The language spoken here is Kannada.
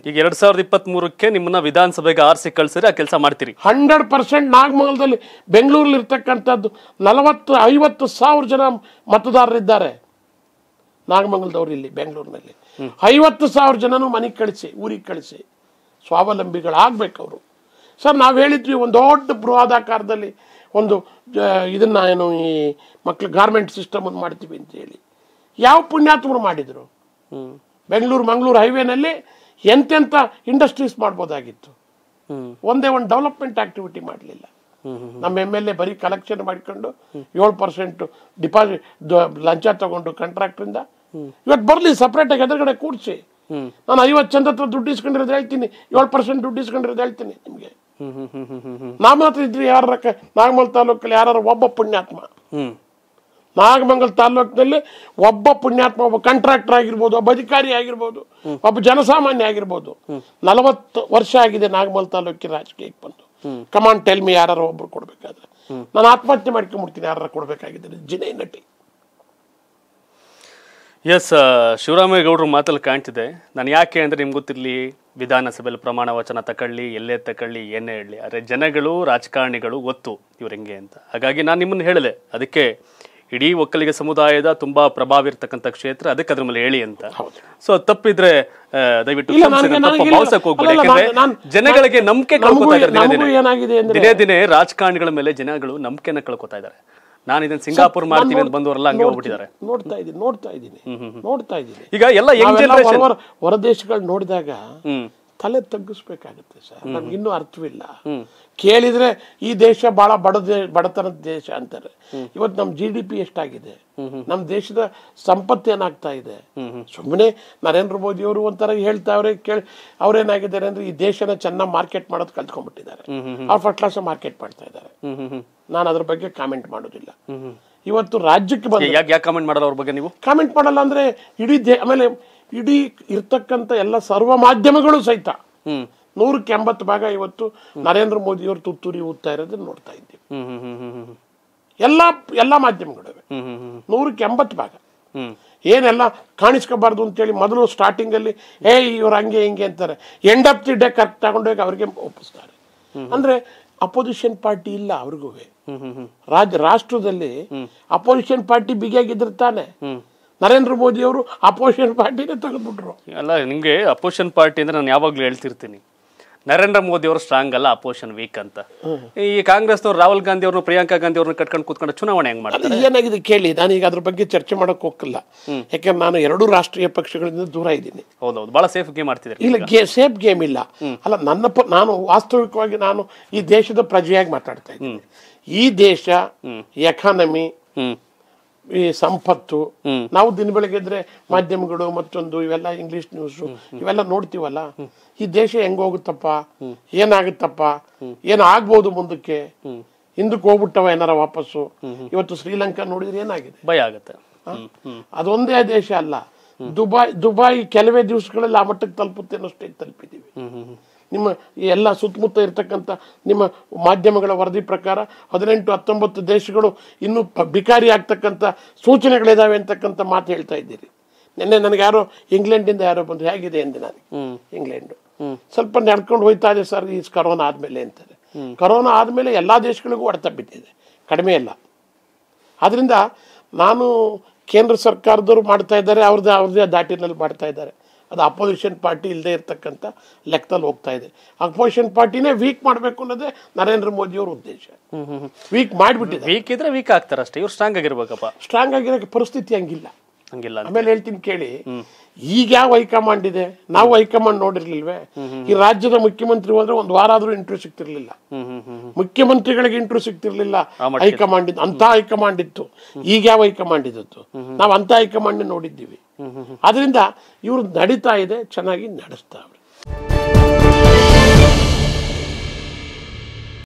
ಈಗ ಎರಡ್ ಸಾವಿರದ ಇಪ್ಪತ್ತ್ ಮೂರಕ್ಕೆ ನಿಮ್ಮನ್ನ ವಿಧಾನಸಭೆಗೆ ಆರಿಸಿ ಕಳ್ಸಿದ್ರೆ ಆ ಕೆಲಸ ಮಾಡ್ತೀರಿ ಹಂಡ್ರೆಡ್ ಪರ್ಸೆಂಟ್ ನಾಗಮಂಗಲದಲ್ಲಿ ಬೆಂಗಳೂರಲ್ಲಿ ಇರ್ತಕ್ಕಂಥದ್ದು ನಲವತ್ತು ಐವತ್ತು ಸಾವಿರ ಜನ ಮತದಾರರಿದ್ದಾರೆ ನಾಗಮಂಗಲದವ್ರು ಇಲ್ಲಿ ಬೆಂಗಳೂರಿನಲ್ಲಿ ಐವತ್ತು ಸಾವಿರ ಜನನು ಮನೆಗೆ ಕಳಿಸಿ ಊರಿಗೆ ಕಳಿಸಿ ಸ್ವಾವಲಂಬಿಗಳಾಗ್ಬೇಕು ಅವರು ಸರ್ ನಾವು ಹೇಳಿದ್ವಿ ಒಂದು ದೊಡ್ಡ ಬೃಹದಾಕಾರದಲ್ಲಿ ಒಂದು ಆ, ಇದನ್ನ ಏನು ಈ ಮಕ್ಳು ಗಾರ್ಮೆಂಟ್ ಸಿಸ್ಟಮ್ ಒಂದು ಮಾಡ್ತೀವಿ ಅಂತ ಹೇಳಿ ಯಾವ ಪುಣ್ಯಾತ್ಮರು ಮಾಡಿದರು ಹ್ಮ್ ಬೆಂಗಳೂರು ಮಂಗಳೂರು ಹೈವೇನಲ್ಲಿ ಎಂತೆಂಥ ಇಂಡಸ್ಟ್ರೀಸ್ ಮಾಡ್ಬೋದಾಗಿತ್ತು ಹ್ಮ್ ಒಂದೇ ಒಂದು ಡೆವಲಪ್ಮೆಂಟ್ ಆಕ್ಟಿವಿಟಿ ಮಾಡಲಿಲ್ಲ ನಮ್ಮ ಎಮ್ ಎಲ್ ಎ ಬರೀ ಕಲೆಕ್ಷನ್ ಮಾಡ್ಕೊಂಡು ಏಳು ಪರ್ಸೆಂಟ್ ಡಿಪಾಸಿಟ್ ಲಂಚ ತಗೊಂಡು ಕಾಂಟ್ರಾಕ್ಟ್ರಿಂದ ಇವತ್ತು ಬರಲಿ ಸಪ್ರೇಟಾಗಿ ಎದುರುಗಡೆ ಕೂಡಿಸಿ ಹ್ಮ್. ನಾನು ಐವತ್ತು ಚಂದ ಹತ್ರ ದುಡ್ಡು ಇಸ್ಕೊಂಡಿರೋದು ಹೇಳ್ತೀನಿ ಏಳು ಪರ್ಸೆಂಟ್ ದುಡ್ಡು ಇಸ್ಕೊಂಡಿರೋದು ಹೇಳ್ತೀನಿ ನಿಮಗೆ ಹ್ಮ್ ಹ್ಮ್ ಹ್ಮ್ ಹ್ಮ್ ಹ್ಮ್ ಹ್ಮ್ ನಮ್ಮ ಹತ್ರ ಇದ್ರಿ ಯಾರ ನಾಗಮಲ್ ತಾಲೂಕಲ್ಲಿ ಯಾರು ಒಬ್ಬ ಪುಣ್ಯಾತ್ಮ ಹ್ಮ್ ನಾಗಮಂಗಲ ತಾಲೂಕಿನಲ್ಲಿ ಒಬ್ಬ ಪುಣ್ಯಾತ್ಮ ಒಬ್ಬ ಕಾಂಟ್ರಾಕ್ಟರ್ ಆಗಿರ್ಬೋದು ಒಬ್ಬ ಅಧಿಕಾರಿ ಆಗಿರ್ಬೋದು ಒಬ್ಬ ಜನಸಾಮಾನ್ಯ ಆಗಿರ್ಬೋದು ನಲವತ್ತು ವರ್ಷ ಆಗಿದೆ ನಾಗಮಲ್ ತಾಲೂಕಿನ ರಾಜಕೀಯಕ್ಕೆ ಬಂದು ಕಮಾಂಡ್ ಟೆಲ್ ಮಿ ಯಾರು ಒಬ್ರು ಕೊಡ್ಬೇಕಾದ್ರೆ ನಾನು ಆತ್ಮಹತ್ಯೆ ಮಾಡ್ಕೊಂಡ್ಬಿಡ್ತೀನಿ ಯಾರು ಕೊಡ್ಬೇಕಾಗಿದ್ದಾರೆ ಜಿನೇ ನಟಿ ಎಸ್ ಶಿವರಾಮೇಗೌಡರು ಮಾತಲ್ಲಿ ಕಾಣ್ತಿದೆ ನಾನು ಯಾಕೆ ಅಂದ್ರೆ ನಿಮ್ಗೆ ಗೊತ್ತಿರಲಿ ವಿಧಾನಸಭೆಯಲ್ಲಿ ಪ್ರಮಾಣ ವಚನ ತಕೊಳ್ಳಿ ಎಲ್ಲೇ ತಕೊಳ್ಳಿ ಏನೇ ಹೇಳಲಿ ಆದರೆ ಜನಗಳು ರಾಜಕಾರಣಿಗಳು ಒತ್ತು ಇವ್ರು ಹೆಂಗೆ ಅಂತ ಹಾಗಾಗಿ ನಾನು ನಿಮ್ಮನ್ನು ಹೇಳಿದೆ ಅದಕ್ಕೆ ಇಡೀ ಒಕ್ಕಲಿಗ ಸಮುದಾಯದ ತುಂಬಾ ಪ್ರಭಾವ ಇರ್ತಕ್ಕಂಥ ಕ್ಷೇತ್ರ ಅದಕ್ಕೆ ಅದ್ರ ಮೇಲೆ ಹೇಳಿ ಅಂತ ಹೌದು. ಸೊ ತಪ್ಪಿದ್ರೆ ಆ, ದಯವಿಟ್ಟು ಇಲ್ಲ, ಕ್ಷಮಿಸಿ, ನನಗೆ- ನಾನು ತಪ್ಪು ನನಗೆ ಭಾವಿಸಕ್ ಹೋಗ್ಬೇಡಿ ಅಲ್ಲ, ಯಾಕಂದ್ರೆ ನಾನು- ನಾನು- ಜನಗಳಿಗೆ ನಂಬಿಕೆ ನಮಗೂ- ಕಳ್ಕೊತಾ ಇದ್ದಾರೆ ದಿನೇ ನಮಗೂ ದಿನೇ. ಏನಾಗಿದೆ ಅಂದ್ರೆ- ದಿನೇ ದಿನೇ ರಾಜಕಾರಣಿಗಳ ಮೇಲೆ ಜನಗಳು ನಂಬಿಕೆನ ಕಳ್ಕೊತಾ ಇದ್ದಾರೆ ನಾನು ಇದನ್ನ ಸಿಂಗಾಪುರ್ ಮಾಡ್ತೀವಿ ಅಂತ ಬಂದವರೆಲ್ಲ ಹಂಗೆ ಹೋಗ್ಬಿಟ್ಟಿದ್ದಾರೆ ನೋಡ್ತಾ ಇದ್ದೀನಿ ನೋಡ್ತಾ ಇದ್ದೀನಿ ನೋಡ್ತಾ ಇದ್ದೀನಿ ಈಗ ಎಲ್ಲ ಯಂಗ್ ನಾವೆಲ್ಲ ಜನರೇಷನ್ ಹೊರ ಹೊರ ದೇಶಗಳು ನೋಡಿದಾಗ ಹ್ಮ್ ತಲೆ ತಗ್ಗಿಸ್ಬೇಕಾಗುತ್ತೆ ಸರ್ ನಮ್ಗೆ ಇನ್ನೂ ಅರ್ಥವಿಲ್ಲ ಕೇಳಿದ್ರೆ ಈ ದೇಶ ಬಹಳ ಬಡ ದೇ- ಬಡತನದ ದೇಶ ಅಂತಾರೆ ಇವತ್ತು ನಮ್ಮ ಜಿ ಡಿ ಪಿ ಎಷ್ಟಾಗಿದೆ ನಮ್ಮ ದೇಶದ ಸಂಪತ್ತು ಏನಾಗ್ತಾ ಇದೆ ಸುಮ್ಮನೆ ನರೇಂದ್ರ ಮೋದಿ ಅವರು ಒಂಥರ ಹೇಳ್ತಾವ್ರೆ ಕೇಳಿ ಅವ್ರೇನಾಗಿದ್ದಾರೆ ಅಂದ್ರೆ ಈ ದೇಶನ ಚೆನ್ನಾಗಿ ಮಾರ್ಕೆಟ್ ಮಾಡೋದು ಕಲ್ತ್ಕೊಂಡ್ಬಿಟ್ಟಿದ್ದಾರೆ ಅವ್ರು ಫಸ್ಟ್ ಕ್ಲಾಸ್ ಮಾರ್ಕೆಟ್ ಮಾಡ್ತಾ ಇದ್ದಾರೆ ಹ್ಮ್ ಹ್ಮ್ ಹ್ಮ್ ನಾನು ಅದ್ರ ಬಗ್ಗೆ ಕಾಮೆಂಟ್ ಮಾಡೋದಿಲ್ಲ ಇವತ್ತು ರಾಜ್ಯಕ್ಕೆ ಬಂದ ಯಾಕೆ ಯಾಕೆ ಕಾಮೆಂಟ್ ಮಾಡಲ್ಲ ಅವ್ರ ಬಗ್ಗೆ ನೀವು ಕಾಮೆಂಟ್ ಮಾಡಲ್ಲ ಅಂದ್ರೆ ಇಡೀ ದೇ ಆಮೇಲೆ ಇಡೀ ಇರ್ತಕ್ಕಂಥ ಎಲ್ಲ ಸರ್ವ ಮಾಧ್ಯಮಗಳು ಸಹಿತ ಹ್ಮ್ ನೂರಕ್ಕೆ ಎಂಬತ್ತು ಭಾಗ ಇವತ್ತು ನರೇಂದ್ರ ಮೋದಿಯವರು ತುತ್ತೂರಿ ಊದ್ತಾ ಇರೋದನ್ನ ನೋಡ್ತಾ ಇದ್ದೀವಿ ಹ್ಮ್ ಹ್ಮ್ ಹ್ಮ್ ಹ್ಮ್ ಹ್ಮ್ ಎಲ್ಲ ಎಲ್ಲ ಮಾಧ್ಯಮಗಳಿವೆ ಹ್ಮ್ ಹ್ಮ್ ಹ್ಮ್ ನೂರಕ್ಕೆ ಎಂಬತ್ತು ಭಾಗ ಹ್ಮ್ ಏನೆಲ್ಲ ಕಾಣಿಸ್ಕೋಬಾರ್ದು ಅಂತೇಳಿ ಮೊದಲು ಸ್ಟಾರ್ಟಿಂಗ್ ಅಲ್ಲಿ ಏ ಇವ್ರು ಹಂಗೆ ಹಿಂಗೆ ಅಂತಾರೆ end of the day correct ತಗೊಂಡೋಗಿ ಅವ್ರಿಗೆ ಒಪ್ಪಿಸ್ತಾರೆ ಅಂದ್ರೆ ಅಪೋಸಿಷನ್ ಪಾರ್ಟಿ ಇಲ್ಲ ಅವ್ರಿಗೂ ಹ್ಮ್ ಹ್ಮ್ ಹ್ಮ್ ರಾಜ್ಯ ರಾಷ್ಟ್ರದಲ್ಲಿ ಅಪೋಸಿಷನ್ ಪಾರ್ಟಿ ಬಿಗಿಯಾಗಿದ್ರೆ ತಾನೆ ನರೇಂದ್ರ ಮೋದಿ ಅವರು ಅಪೋಸಿಷನ್ ಪಾರ್ಟಿನೇ ತೆಗೆದ್ಬಿಟ್ರು ಅಲ್ಲ ನಿಮ್ಗೆ ಅಪೋಸಿಷನ್ ಪಾರ್ಟಿ ಅಂದ್ರೆ ನಾನು ಯಾವಾಗ್ಲೂ ಹೇಳ್ತಿರ್ತೀನಿ ನರೇಂದ್ರ ಮೋದಿ ಅವರು ಸ್ಟ್ರಾಂಗ್ ಅಲ್ಲ ಅಪೋಸಿಷನ್ ವೀಕ್ ಅಂತ ಈ ಕಾಂಗ್ರೆಸ್ನವ್ರು ರಾಹುಲ್ ಗಾಂಧಿ ಅವ್ರನ್ನ ಪ್ರಿಯಾಂಕಾ ಗಾಂಧಿ ಅವ್ರನ್ನ ಕಟ್ಕೊಂಡು ಕೂತ್ಕೊಂಡು ಚುನಾವಣೆ ಹೆಂಗ್ ಮಾಡ್ತಾರೆ ಅದು ಏನಾಗಿದೆ ಕೇಳಿ ನಾನೀಗ ಅದ್ರ ಬಗ್ಗೆ ಚರ್ಚೆ ಮಾಡಕ್ ಹೋಗಲ್ಲ ಯಾಕಂದ್ರೆ ನಾನು ಎರಡೂ ರಾಷ್ಟ್ರೀಯ ಪಕ್ಷಗಳಿಂದ ದೂರ ಇದ್ದೀನಿ ಹೌದೌದು ಬಹಳ ಸೇಫ್ ಗೇಮ್ ಮಾಡ್ತಿದ್ದಾರೆ ಇಲ್ಲ ಗೇ ಸೇಫ್ ಗೇಮ್ ಇಲ್ಲ ಅಲ್ಲ ನನ್ನ ಪ ನಾನು ವಾಸ್ತವಿಕವಾಗಿ ನಾನು ಈ ದೇಶದ ಪ್ರಜೆಯಾಗಿ ಮಾತಾಡ್ತಾ ಇದ್ದೀನಿ ಈ ದೇಶ ಎಕಾನಮಿ ಹ್ಮ್ ಈ ಸಂಪತ್ತು ನಾವು ದಿನ ಬೆಳಗ್ಗೆ ಇದ್ರೆ ಮಾಧ್ಯಮಗಳು ಮತ್ತೊಂದು ಇವೆಲ್ಲ ಇಂಗ್ಲಿಷ್ ನ್ಯೂಸ್ ಇವೆಲ್ಲ ನೋಡ್ತೀವಲ್ಲ ಈ ದೇಶ ಹೆಂಗ್ ಹೋಗುತ್ತಪ್ಪ ಏನಾಗುತ್ತಪ್ಪ ಏನ್ ಆಗ್ಬೋದು ಮುಂದಕ್ಕೆ ಹಿಂದಕ್ಕೆ ಹೋಗ್ಬಿಟ್ಟವ ಏನಾರ ವಾಪಸ್ಸು ಇವತ್ತು ಶ್ರೀಲಂಕಾ ನೋಡಿದ್ರೆ ಏನಾಗಿದೆ ಭಯ ಆಗತ್ತೆ ಹ್ಮ್ ಹ್ಮ್ ಅದೊಂದೇ ದೇಶ ಅಲ್ಲ ದುಬೈ ದುಬೈ ಕೆಲವೇ ದಿವಸಗಳಲ್ಲಿ ಆ ಮಟ್ಟಕ್ಕೆ ತಲುಪುತ್ತೆ ಅನ್ನೋ ಸ್ಟೇಜ್ ತಲುಪಿದ್ದೀವಿ ಹ್ಮ್ ಹ್ಮ್ ಹ್ಮ್ ನಿಮ್ಮ ಈ ಎಲ್ಲ ಸುತ್ತಮುತ್ತ ಇರತಕ್ಕಂಥ ನಿಮ್ಮ ಮಾಧ್ಯಮಗಳ ವರದಿ ಪ್ರಕಾರ ಹದಿನೆಂಟು ಹತ್ತೊಂಬತ್ತು ದೇಶಗಳು ಇನ್ನೂ ಪ- ಬಿಕಾರಿ ಆಗ್ತಕ್ಕಂಥ ಸೂಚನೆಗಳಿದಾವೆ ಅಂತಕ್ಕಂಥ ಮಾತು ಹೇಳ್ತಾ ಇದ್ದೀರಿ ನಿನ್ನೆ ನನಗೆ ಯಾರೋ ಇಂಗ್ಲೆಂಡಿಂದ ಯಾರೋ ಬಂದು ಹೇಗಿದೆ ಎಂದೆ ನಾನು ಇಂಗ್ಲೆಂಡು ಸ್ವಲ್ಪ ನಡ್ಕೊಂಡು ಹೋಯ್ತಾ ಇದೆ ಸರ್ ಈ ಕರೋನಾ ಆದ್ಮೇಲೆ ಅಂತಾರೆ ಕರೋನಾ ಆದ್ಮೇಲೆ ಎಲ್ಲಾ ದೇಶಗಳಿಗೂ ಹೊಡೆತ ಬಿದ್ದಿದೆ ಕಡಿಮೆ ಇಲ್ಲ ಆದ್ರಿಂದ ನಾನು ಕೇಂದ್ರ ಸರ್ಕಾರದವರು ಮಾಡ್ತಾ ಇದ್ದಾರೆ ಅವ್ರದ್ದೇ ಅವ್ರದ್ದೇ ದಾಟಿನಲ್ಲಿ ಮಾಡ್ತಾ ಇದ್ದಾರೆ ಅದು ಅಪೋಸಿಷನ್ ಪಾರ್ಟಿ ಇಲ್ಲದೆ ಇರ್ತಕ್ಕಂಥ ಲೆಕ್ಕದಲ್ಲಿ ಹೋಗ್ತಾ ಇದೆ ಅಪೋಸಿಷನ್ ಪಾರ್ಟಿನೇ ವೀಕ್ ಮಾಡಬೇಕು ಅನ್ನೋದೇ ನರೇಂದ್ರ ಮೋದಿ ಅವ್ರ ಉದ್ದೇಶ ವೀಕ್ ಮಾಡಿಬಿಟ್ಟಿದೆ ವೀಕ್ ಇದ್ರೆ ವೀಕ್ ಆಗ್ತಾರೆ ಅಷ್ಟೇ ಇವ್ರು ಸ್ಟ್ರಾಂಗ್ ಆಗಿರ್ಬೇಕಪ್ಪ ಸ್ಟ್ರಾಂಗ್ ಆಗಿರೋ ಪರಿಸ್ಥಿತಿ ಹಂಗಿಲ್ಲ ಹಂಗಿಲ್ಲ ಅಂತ ಆಮೇಲೆ ಹೇಳ್ತೀನಿ ಕೇಳಿ ಈಗ ಯಾವ ಹೈಕಮಾಂಡ್ ಇದೆ ನಾವು ಹೈಕಮಾಂಡ್ ನೋಡಿರ್ಲಿಲ್ವೇ ಈ ರಾಜ್ಯದ ಮುಖ್ಯಮಂತ್ರಿ ಹೋದ್ರೆ ಒಂದು ವಾರ ಆದ್ರೂ ಇಂಟ್ರ್ಯೂ ಸಿಗ್ತಿರ್ಲಿಲ್ಲ ಹ್ಮ್ ಹ್ಮ್ ಹ್ಮ್ ಮುಖ್ಯಮಂತ್ರಿಗಳಿಗೆ ಇಂಟ್ರ್ಯೂ ಸಿಗ್ತಿರ್ಲಿಲ್ಲ ಹೈಕಮಾಂಡ್ ಇದ್ದು ಅಂತ ಹೈಕಮಾಂಡ್ ಇತ್ತು ಈಗ ಯಾವ ಹೈಕಮಾಂಡ್ ಇದ್ದದ್ದು ನಾವು ಅಂತ ಹೈಕಮಾಂಡ್ ನೋಡಿದ್ದೀವಿ ಅದರಿಂದ ಇವ್ರು ನಡೀತಾ ಇದೆ ಚೆನ್ನಾಗಿ ನಡೆಸ್ತಾವ್ರೆ